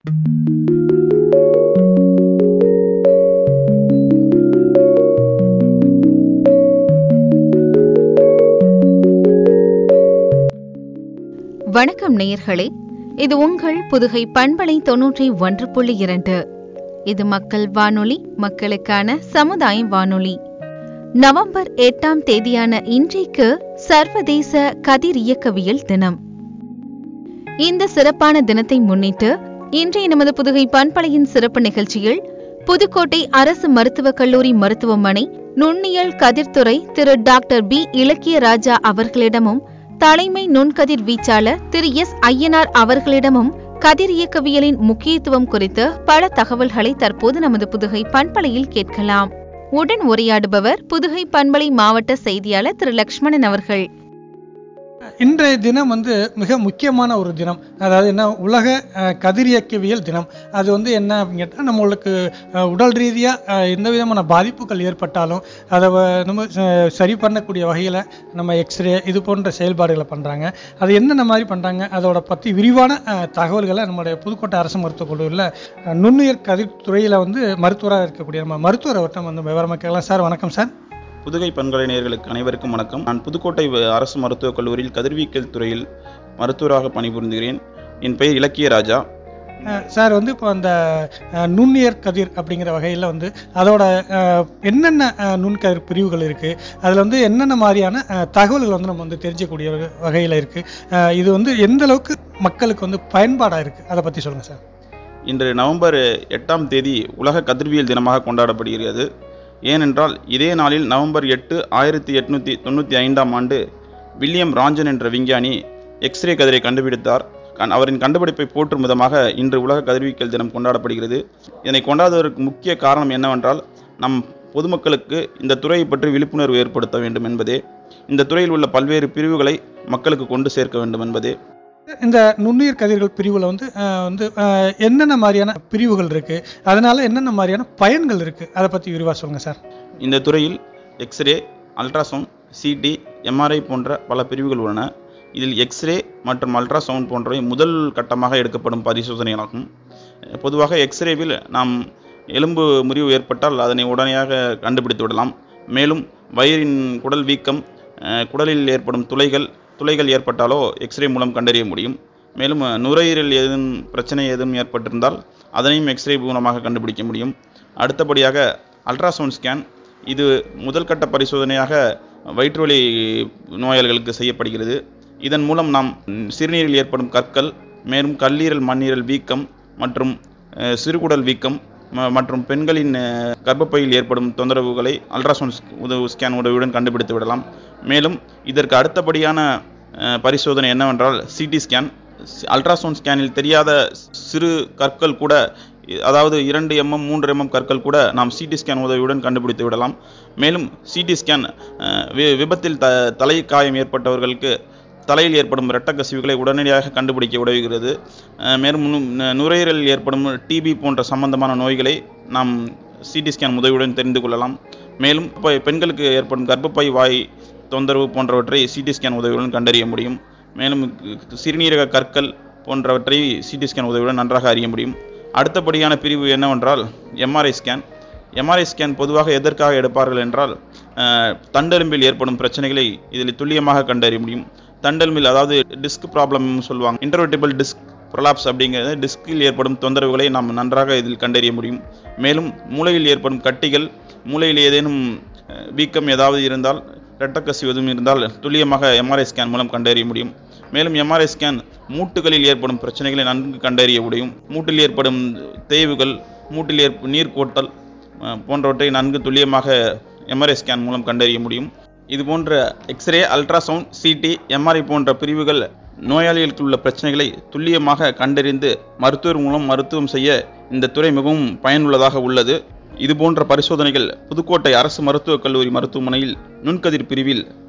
வணக்கம் நேயர்களே இது உங்கள் புதுகை பண்பலை தொன்னூற்றி ஒன்று புள்ளி இரண்டு இது மக்கள் வானொலி மக்களுக்கான சமுதாய வானொலி நவம்பர் எட்டாம் தேதியான இன்றைக்கு சர்வதேச கதிர் இயக்கவியல் தினம் இந்த சிறப்பான தினத்தை முன்னிட்டு இன்றைய நமது புதுகை பண்பலையின் சிறப்பு நிகழ்ச்சியில் புதுக்கோட்டை அரசு மருத்துவக் கல்லூரி மருத்துவமனை நுண்ணியல் கதிர்த்துறை திரு டாக்டர் பி இலக்கிய ராஜா அவர்களிடமும் தலைமை நுண்கதிர் வீச்சாளர் திரு எஸ் ஐயனார் அவர்களிடமும் கதிர் இயக்கவியலின் முக்கியத்துவம் குறித்து பல தகவல்களை தற்போது நமது புதுகை பண்பலையில் கேட்கலாம் உடன் உரையாடுபவர் புதுகை பண்பலை மாவட்ட செய்தியாளர் திரு லக்ஷ்மணன் அவர்கள் இன்றைய தினம் வந்து மிக முக்கியமான ஒரு தினம் அதாவது என்ன உலக அஹ், கதிரியக்கவியல் தினம் அது வந்து என்ன அப்படின்னு கேட்டால் நம்மளுக்கு அஹ், உடல் ரீதியாக எந்த விதமான பாதிப்புகள் ஏற்பட்டாலும் அதை வ- நம்ம அஹ், சரி பண்ணக்கூடிய வகையில் நம்ம எக்ஸ்ரே இது போன்ற செயல்பாடுகளை பண்ணுறாங்க அது என்னென்ன மாதிரி பண்ணுறாங்க அதோட பற்றி விரிவான அஹ், தகவல்களை நம்மளுடைய புதுக்கோட்டை அரசு மருத்துவக் கல்லூரியில் அஹ், நுண்ணுயிர் கதிர் துறையில் வந்து மருத்துவராக இருக்கக்கூடிய நம்ம மருத்துவர் அவர்கிட்ட வந்து விவரமாக கேட்கலாம் சார் வணக்கம் சார் புதுகை பண்பலை நேயர்களுக்கு அனைவருக்கும் வணக்கம் நான் புதுக்கோட்டை வ- அரசு மருத்துவக் கல்லூரியில் கதிர்வீக்கல் துறையில் மருத்துவராக பணிபுரிந்துகிறேன் என் பெயர் இலக்கிய ராஜா அஹ் சார் வந்து இப்போ அந்த அஹ், நுண்ணியற் கதிர் அப்படிங்கிற வகையில் வந்து அதோட அஹ், என்னென்ன அஹ், நுண்கதிர் பிரிவுகள் இருக்குது அதில் வந்து என்னென்ன மாதிரியான அஹ், தகவல்கள் வந்து நம்ம வந்து தெரிஞ்சக்கூடிய வகையில் இருக்குது இது வந்து எந்த அளவுக்கு மக்களுக்கு வந்து பயன்பாடாக இருக்குது அதை பற்றி சொல்லுங்கள் சார் இன்று நவம்பர் எட்டாம் தேதி உலக கதிர்வியல் தினமாக கொண்டாடப்படுகிறது ஏனென்றால் இதே நாளில் நவம்பர் எட்டு ஆயிரத்தி எட்நூற்றி தொண்ணூற்றி ஐந்தாம் ஆண்டு வில்லியம் ராஞ்சன் என்ற விஞ்ஞானி எக்ஸ்ரே கதிரை கண்டுபிடித்தார் கண்- அவரின் கண்டுபிடிப்பை போற்றும் விதமாக இன்று உலக கதிர்வீக்கல் தினம் கொண்டாடப்படுகிறது இதனை கொண்டாடுவதற்கு முக்கிய காரணம் என்னவென்றால் நம் பொதுமக்களுக்கு இந்த துறையை பற்றி விழிப்புணர்வு ஏற்படுத்த வேண்டும் என்பதே இந்த துறையில் உள்ள பல்வேறு பிரிவுகளை மக்களுக்கு கொண்டு சேர்க்க வேண்டும் என்பதே இந்த நுண்ணுயிர் கதிர்கள் பிரிவில் வந்து அஹ், வந்து அஹ், என்னென்ன மாதிரியான பிரிவுகள் இருக்குது அதனால என்னென்ன மாதிரியான பயன்கள் இருக்குது அதை பற்றி விரிவாக சொல்லுங்கள் சார் இந்த துறையில் எக்ஸ்ரே அல்ட்ராசவுண்ட் சிடி எம்ஆர்ஐ போன்ற பல பிரிவுகள் உள்ளன இதில் எக்ஸ்ரே மற்றும் அல்ட்ராசவுண்ட் போன்றவை முதல் கட்டமாக எடுக்கப்படும் பரிசோதனைகளாகும் பொதுவாக எக்ஸ்ரேவில் நாம் எலும்பு முறிவு ஏற்பட்டால் அதனை உடனடியாக கண்டுபிடித்து விடலாம் மேலும் வயிறின் குடல் வீக்கம் அஹ், குடலில் ஏற்படும் துளைகள் துளைகள் ஏற்பட்டாலோ எக்ஸ்ரே மூலம் கண்டறிய முடியும் மேலும் அஹ், நுரையீரல் ஏதும் பிரச்சனை ஏதும் ஏற்பட்டிருந்தால் அதனையும் எக்ஸ்ரே மூலமாக கண்டுபிடிக்க முடியும் அடுத்தபடியாக அல்ட்ராசவுண்ட் ஸ்கேன் இது முதல் கட்ட பரிசோதனையாக வயிற்றுவலி நோயாளிகளுக்கு செய்யப்படுகிறது இதன் மூலம் நாம் ம், சிறுநீரில் ஏற்படும் கற்கள் மேலும் கல்லீரல் மண்ணீரல் வீக்கம் மற்றும் அஹ், சிறுகுடல் வீக்கம் ம- மற்றும் பெண்களின் அஹ், கர்ப்பப்பையில் ஏற்படும் தொந்தரவுகளை அல்ட்ராசவுண்ட் ஸ்க்- உதவு ஸ்கேன் உதவியுடன் கண்டுபிடித்து விடலாம் மேலும் இதற்கு அடுத்தபடியான அஹ், பரிசோதனை என்னவென்றால் சிடி ஸ்கேன் அல்ட்ராசவுண்ட் ஸ்கேனில் தெரியாத சிறு கற்கள் கூட இ- அதாவது இரண்டு எம்எம் மூன்று எம்எம் கற்கள் கூட நாம் சிடி ஸ்கேன் உதவியுடன் கண்டுபிடித்து விடலாம் மேலும் சிடி ஸ்கேன் அஹ், வி- விபத்தில் த தலை காயம் ஏற்பட்டவர்களுக்கு தலையில் ஏற்படும் இரத்த கசிவுகளை உடனடியாக கண்டுபிடிக்க உதவுகிறது அஹ், மேலும் நு- நு- நுரையீரலில் ஏற்படும் டிபி போன்ற சம்பந்தமான நோய்களை நாம் சிடி ஸ்கேன் உதவியுடன் தெரிந்து கொள்ளலாம் மேலும் பெ- பெண்களுக்கு ஏற்படும் கர்ப்பப்பை வாய் தொந்தரவு போன்றவற்றை சிடி ஸ்கேன் உதவியுடன் கண்டறிய முடியும் மேலும் சிறுநீரக கற்கள் போன்றவற்றை சிடி ஸ்கேன் உதவியுடன் நன்றாக அறிய முடியும் அடுத்தபடியான பிரிவு என்னவென்றால் எம்ஆர்ஐ ஸ்கேன் எம்ஆர்ஐ ஸ்கேன் பொதுவாக எதற்காக எடுப்பார்கள் என்றால் அஹ், தண்டெலும்பில் ஏற்படும் பிரச்சனைகளை இதில் துல்லியமாக கண்டறிய முடியும் தண்டெலும்பில் அதாவது டிஸ்க் ப்ராப்ளம் சொல்லுவாங்க இன்டர்வெட்டிபிள் டிஸ்க் ப்ரொலாப்ஸ் அப்படிங்கிறது டிஸ்கில் ஏற்படும் தொந்தரவுகளை நாம் நன்றாக இதில் கண்டறிய முடியும் மேலும் மூளையில் ஏற்படும் கட்டிகள் மூளையில் ஏதேனும் அஹ், வீக்கம் ஏதாவது இருந்தால் இரத்த கசிவு எதுவும் இருந்தால் துல்லியமாக எம்ஆர்ஐ ஸ்கேன் மூலம் கண்டறிய முடியும் மேலும் எம்ஆர்ஐ ஸ்கேன் மூட்டுகளில் ஏற்படும் பிரச்சனைகளை நன்கு கண்டறிய முடியும் மூட்டில் ஏற்படும் தேய்வுகள் மூட்டில் ஏற்ப நீர் கோட்டல் அஹ், போன்றவற்றை நன்கு துல்லியமாக எம்ஆர்ஐ ஸ்கேன் மூலம் கண்டறிய முடியும் இது போன்ற எக்ஸ்ரே அல்ட்ராசவுண்ட் சிடி எம்ஆர்ஐ போன்ற பிரிவுகள் நோயாளிகளுக்கு உள்ள பிரச்சனைகளை துல்லியமாக கண்டறிந்து மருத்துவர் மூலம் மருத்துவம் செய்ய இந்த துறை மிகவும் பயனுள்ளதாக உள்ளது இது போன்ற பரிசோதனைகள் புதுக்கோட்டை அரசு மருத்துவக் கல்லூரி மருத்துவமனையில் நுண்கதிர் பிரிவில்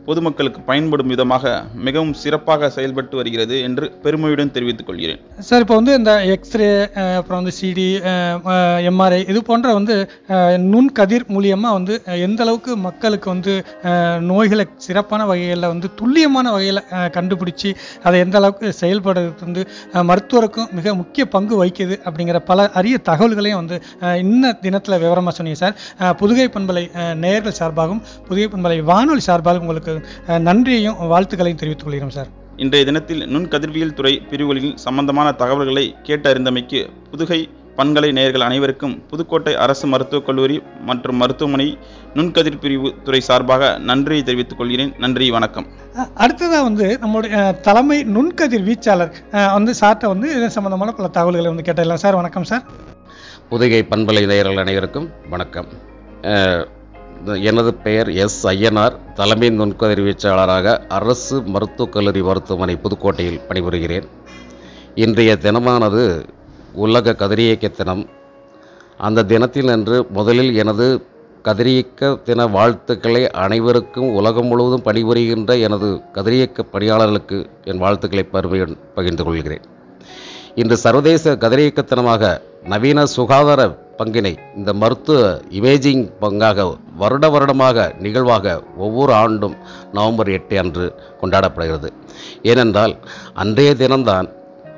பொதுமக்களுக்கு பயன்படும் விதமாக மிகவும் சிறப்பாக செயல்பட்டு வருகிறது என்று பெருமையுடன் தெரிவித்துக் கொள்கிறேன் சார் இப்போ வந்து இந்த எக்ஸ்ரே அப்புறம் வந்து சிடி எம்ஆர்ஐ இது போன்ற வந்து அஹ், நுண்கதிர் மூலியமாக வந்து அஹ், எந்த அளவுக்கு மக்களுக்கு வந்து அஹ், நோய்களை சிறப்பான வகையில் வந்து துல்லியமான வகையில் கண்டுபிடிச்சி அதை எந்த அளவுக்கு செயல்படுறது வந்து அஹ், மருத்துவருக்கும் மிக முக்கிய பங்கு வகிக்குது அப்படிங்கிற பல அரிய தகவல்களையும் வந்து அஹ், இன்ன தினத்தில் விவரமாக சொன்னீங்க சார் அஹ், புதுகை பண்பலை அஹ், நேயர்கள் சார்பாகவும் புதுகை பண்பலை வானொலி சார்பாகவும் உங்களுக்கு அஹ், நன்றியையும் வாழ்த்துக்களையும் தெரிவித்துக் கொள்கிறோம் சார் இன்றைய தினத்தில் நுண்கதிர்வியல் துறை பிரிவுகளில் சம்பந்தமான தகவல்களை கேட்டறிந்தமைக்கு புதுகை பண்கலை நேயர்கள் அனைவருக்கும் புதுக்கோட்டை அரசு மருத்துவக் கல்லூரி மற்றும் மருத்துவமனை நுண்கதிர் பிரிவு துறை சார்பாக நன்றியை தெரிவித்துக் கொள்கிறேன் நன்றி வணக்கம் அஹ் அடுத்ததா வந்து நம்மளுடைய அஹ், தலைமை நுண்கதிர் வீச்சாளர் அஹ், வந்து சார்ட்ட வந்து இது சம்பந்தமான பல தகவல்களை வந்து கேட்டலாம் சார் வணக்கம் சார் புதுகை பண்பலை நேயர்கள் அனைவருக்கும் வணக்கம் அஹ், எனது பெயர் எஸ் ஐயனார் தலைமை நுண்கதிர்வீச்சாளராக அரசு மருத்துவக் கல்லூரி மருத்துவமனை புதுக்கோட்டையில் பணிபுரிகிறேன் இன்றைய தினமானது உலக கதிரியக்க தினம் அந்த தினத்தில் அன்று முதலில் எனது கதிரியக்க தின வாழ்த்துக்களை அனைவருக்கும் உலகம் முழுவதும் பணிபுரிகின்ற எனது கதிரியக்க பணியாளர்களுக்கு என் வாழ்த்துக்களை பெருமையுடன் பகிர்ந்து கொள்கிறேன் இன்று சர்வதேச கதிரியக்க தினமாக நவீன சுகாதார பங்கினை இந்த மருத்துவ இமேஜிங் பங்காக வருட வருடமாக நிகழ்வாக ஒவ்வொரு ஆண்டும் நவம்பர் எட்டு அன்று கொண்டாடப்படுகிறது ஏனென்றால் அன்றைய தினம்தான்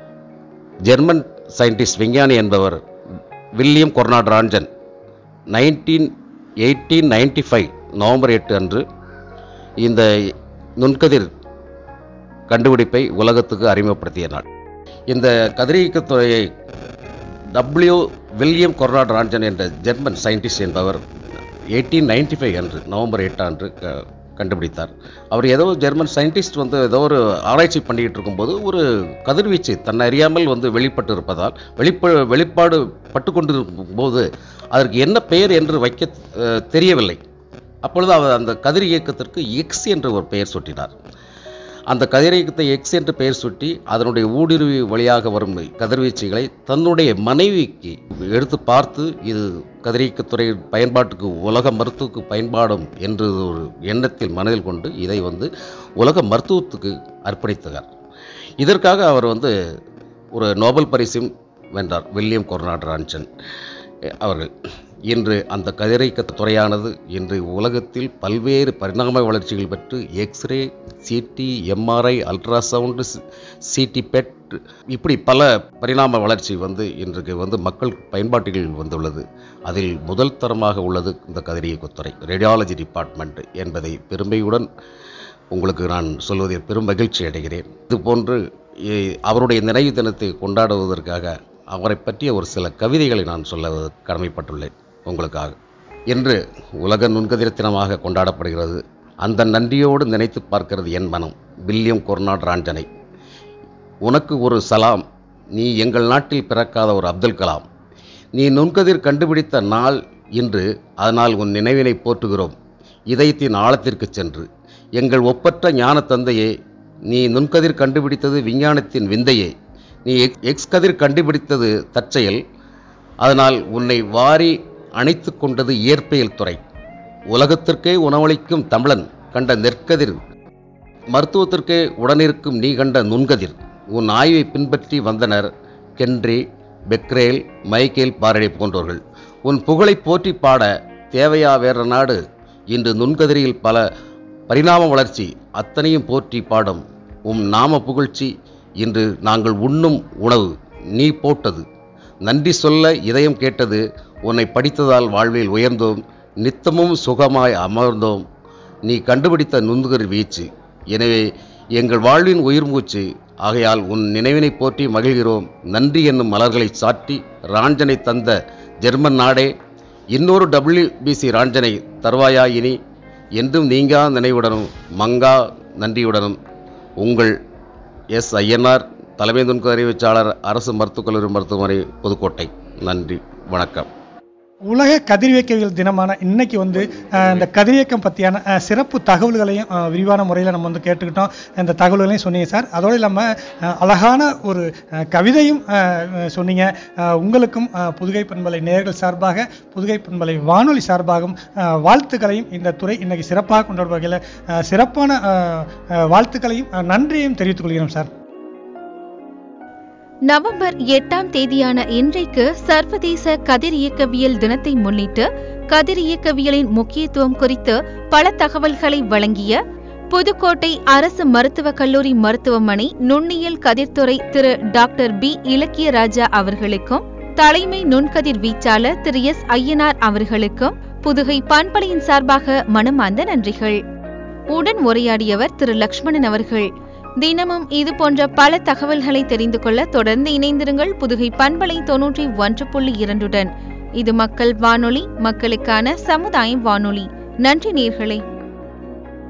ஜெர்மன் சயின்டிஸ்ட் விஞ்ஞானி என்பவர் William Conrad Roentgen nineteen eighteen ninety five நவம்பர் எட்டு அன்று இந்த நுண்கதிர் கண்டுபிடிப்பை உலகத்துக்கு அறிமுகப்படுத்திய நாள் இந்த கதிரியக்கத் துறையை டபிள்யூ வில்லியம் கொர்னாட் ராஞ்சன் என்ற ஜெர்மன் சயின்டிஸ்ட் என்பவர் எயிட்டீன் நைன்டி ஃபைவ் அன்று நவம்பர் எட்டு அன்று க- கண்டுபிடித்தார் அவர் ஏதோ ஜெர்மன் சயின்டிஸ்ட் வந்து ஏதோ ஒரு ஆராய்ச்சி பண்ணிக்கிட்டு இருக்கும்போது ஒரு கதிர்வீச்சு தன்னை அறியாமல் வந்து வெளிப்பட்டு இருப்பதால் வெளிப்ப வெளிப்பாடு பட்டு கொண்டிருக்கும் போது அதற்கு என்ன பெயர் என்று வைக்க அஹ், தெரியவில்லை அப்பொழுது அவர் அந்த கதிர் இயக்கத்திற்கு எக்ஸ் என்று ஒரு பெயர் சூட்டினார் அந்த கதிரியக்கத்தை எக்ஸ் என்று பெயர் சுட்டி அதனுடைய ஊடுருவி வழியாக வரும் கதிர்வீச்சுகளை தன்னுடைய மனைவிக்கு எடுத்து பார்த்து இது கதிரியக்கத்துறை பயன்பாட்டுக்கு உலக மருத்துவக்கு பயன்பாடும் என்று ஒரு எண்ணத்தில் மனதில் கொண்டு இதை வந்து உலக மருத்துவத்துக்கு அர்ப்பணித்தார் இதற்காக அவர் வந்து ஒரு நோபல் பரிசும் வென்றார் வில்லியம் கொர்னாட் ரான்சன் அவர்கள் இன்று அந்த கதிரியக்க துறையானது இன்று உலகத்தில் பல்வேறு பரிணாம வளர்ச்சிகள் பெற்று X-ray CT MRI ultrasound CT PET இப்படி பல பரிணாம வளர்ச்சி வந்து இன்றைக்கு வந்து மக்கள் பயன்பாட்டுகளில் வந்துள்ளது அதில் முதல் தரமாக உள்ளது இந்த கதிரியக்கத்துறை ரேடியாலஜி டிபார்ட்மெண்ட் என்பதை பெருமையுடன் உங்களுக்கு நான் சொல்வதில் பெரும் மகிழ்ச்சி அடைகிறேன் இதுபோன்று இ- அவருடைய நினைவு தினத்தை கொண்டாடுவதற்காக அவரை பற்றிய ஒரு சில கவிதைகளை நான் சொல்ல கடமைப்பட்டுள்ளேன் உங்களுக்காக இன்று உலக நுண்கதிர் தினமாக கொண்டாடப்படுகிறது அந்த நன்றியோடு நினைத்து பார்க்கிறது என் மனம் வில்லியம் கொர்னாட் ராஞ்சனை உனக்கு ஒரு சலாம் நீ எங்கள் நாட்டில் பிறக்காத ஒரு அப்துல் கலாம் நீ நுண்கதிர் கண்டுபிடித்த நாள் இன்று அதனால் உன் நினைவினை போற்றுகிறோம் இதயத்தின் ஆழத்திற்கு சென்று எங்கள் ஒப்பற்ற ஞான தந்தையே நீ நுண்கதிர் கண்டுபிடித்தது விஞ்ஞானத்தின் விந்தையே நீ எக்ஸ் எக்ஸ் கதிர் கண்டுபிடித்தது தற்செயல் அதனால் உன்னை வாரி அணைத்து கொண்டது இயற்பியல் துறை உலகத்திற்கே உணவளிக்கும் தமிழன் கண்ட நெற்கதிர் மருத்துவத்திற்கே உடனிருக்கும் நீ கண்ட நுண்கதிர் உன் ஆய்வை பின்பற்றி வந்தனர் கென்றி பெக்ரேல் மைக்கேல் பாரடே போன்றோர்கள் உன் புகழை போற்றி பாட தேவையா வேற நாடு இன்று நுண்கதிரியில் பல பரிணாம வளர்ச்சி அத்தனையும் போற்றி பாடும் உம் நாம புகழ்ச்சி இன்று நாங்கள் உண்ணும் உணவு நீ போட்டது நன்றி சொல்ல இதயம் கேட்டது உன்னை படித்ததால் வாழ்வில் உயர்ந்தோம் நித்தமும் சுகமாய் அமர்ந்தோம் நீ கண்டுபிடித்த நுண்கர் வீச்சு எனவே எங்கள் வாழ்வின் உயிர் மூச்சு ஆகையால் உன் நினைவினை போற்றி மகிழ்கிறோம் நன்றி என்னும் மலர்களை சாட்டி ராஞ்சனை தந்த ஜெர்மன் நாடே இன்னொரு டபிள்யூபிசி ராஞ்சனை தருவாயா இனி என்றும் நீங்கா நினைவுடனும் மங்கா நன்றியுடனும் உங்கள் எஸ் ஐயனார் தலைமை நுண்கதிர் அறிவிச்சாளர் அரசு மருத்துவக் கல்லூரி மருத்துவமனை புதுக்கோட்டை நன்றி வணக்கம் உலக கதிரியக்கவியல் தினமான இன்னைக்கு வந்து அஹ், இந்த கதிரியக்கம் பற்றியான அஹ், சிறப்பு தகவல்களையும் அஹ், விரிவான முறையில் நம்ம வந்து கேட்டுக்கிட்டோம் இந்த தகவல்களையும் சொன்னீங்க சார் அதோடு இல்லாமல் அழகான ஒரு அஹ், கவிதையும் அஹ், அஹ், சொன்னீங்க அஹ், உங்களுக்கும் அஹ், புதுகை பண்பலை நேயர்கள் சார்பாக புதுகை பண்பலை வானொலி சார்பாகவும் அஹ், வாழ்த்துக்களையும் இந்த துறை இன்னைக்கு சிறப்பாக கொண்டாடும் வகையில் அஹ், சிறப்பான அஹ், அஹ், வாழ்த்துக்களையும் அஹ், நன்றியையும் தெரிவித்துக் கொள்கிறோம் சார் நவம்பர் எட்டாம் தேதியான இன்றைக்கு சர்வதேச கதிரியக்கவியல் தினத்தை முன்னிட்டு கதிரியக்கவியலின் முக்கியத்துவம் குறித்து பல தகவல்களை வழங்கிய புதுக்கோட்டை அரசு மருத்துவக் கல்லூரி மருத்துவமனை நுண்ணியல் கதிர்த்துறை திரு டாக்டர் பி இலக்கியராஜா அவர்களுக்கும் தலைமை நுண்கதிர் வீச்சாளர் திரு எஸ் ஐயனார் அவர்களுக்கும் புதுகை பண்பலையின் சார்பாக மனமார்ந்த நன்றிகள் உடன் உரையாடியவர் திரு லக்ஷ்மணன் அவர்கள் தினமும் இது போன்ற பல தகவல்களை தெரிந்து கொள்ள தொடர்ந்து இணைந்திருங்கள் புதுகை பண்பலை தொன்னூற்றி ஒன்று புள்ளி இரண்டுடன் இது மக்கள் வானொலி மக்களுக்கான சமுதாய வானொலி நன்றி நேர்களே